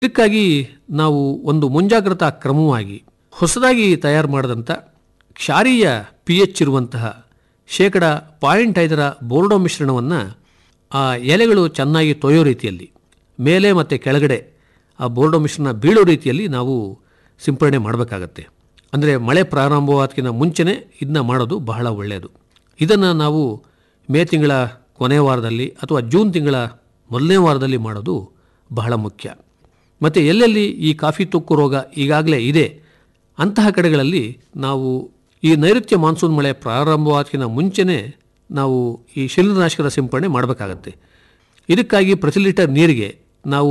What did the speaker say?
ಇದಕ್ಕಾಗಿ ನಾವು ಒಂದು ಮುಂಜಾಗ್ರತಾ ಕ್ರಮವಾಗಿ ಹೊಸದಾಗಿ ತಯಾರು ಮಾಡಿದಂಥ ಕ್ಷಾರೀಯ ಪಿ ಎಚ್ ಇರುವಂತಹ ಶೇಕಡ ಪಾಯಿಂಟ್ ಐದರ ಬೋರ್ಡೋ ಮಿಶ್ರಣವನ್ನು ಆ ಎಲೆಗಳು ಚೆನ್ನಾಗಿ ತೊಯೋ ರೀತಿಯಲ್ಲಿ ಮೇಲೆ ಮತ್ತು ಕೆಳಗಡೆ ಆ ಬೋರ್ಡೋ ಮಿಶ್ರಣ ಬೀಳೋ ರೀತಿಯಲ್ಲಿ ನಾವು ಸಿಂಪಡಣೆ ಮಾಡಬೇಕಾಗತ್ತೆ ಅಂದರೆ ಮಳೆ ಪ್ರಾರಂಭವಾದಕ್ಕಿಂತ ಮುಂಚೆನೇ ಇದನ್ನ ಮಾಡೋದು ಬಹಳ ಒಳ್ಳೆಯದು ಇದನ್ನು ನಾವು ಮೇ ತಿಂಗಳ ಕೊನೆ ವಾರದಲ್ಲಿ ಅಥವಾ ಜೂನ್ ತಿಂಗಳ ಮೊದಲನೇ ವಾರದಲ್ಲಿ ಮಾಡೋದು ಬಹಳ ಮುಖ್ಯ ಮತ್ತು ಎಲ್ಲೆಲ್ಲಿ ಈ ಕಾಫಿ ತುಕ್ಕು ರೋಗ ಈಗಾಗಲೇ ಇದೆ ಅಂತಹ ಕಡೆಗಳಲ್ಲಿ ನಾವು ಈ ನೈಋತ್ಯ ಮಾನ್ಸೂನ್ ಮಳೆ ಪ್ರಾರಂಭವಾದಕ್ಕಿಂತ ಮುಂಚೆನೇ ನಾವು ಈ ಶಿಲೀಂಧ್ರನಾಶಕದ ಸಿಂಪಡಣೆ ಮಾಡಬೇಕಾಗತ್ತೆ ಇದಕ್ಕಾಗಿ ಪ್ರತಿ ಲೀಟರ್ ನೀರಿಗೆ ನಾವು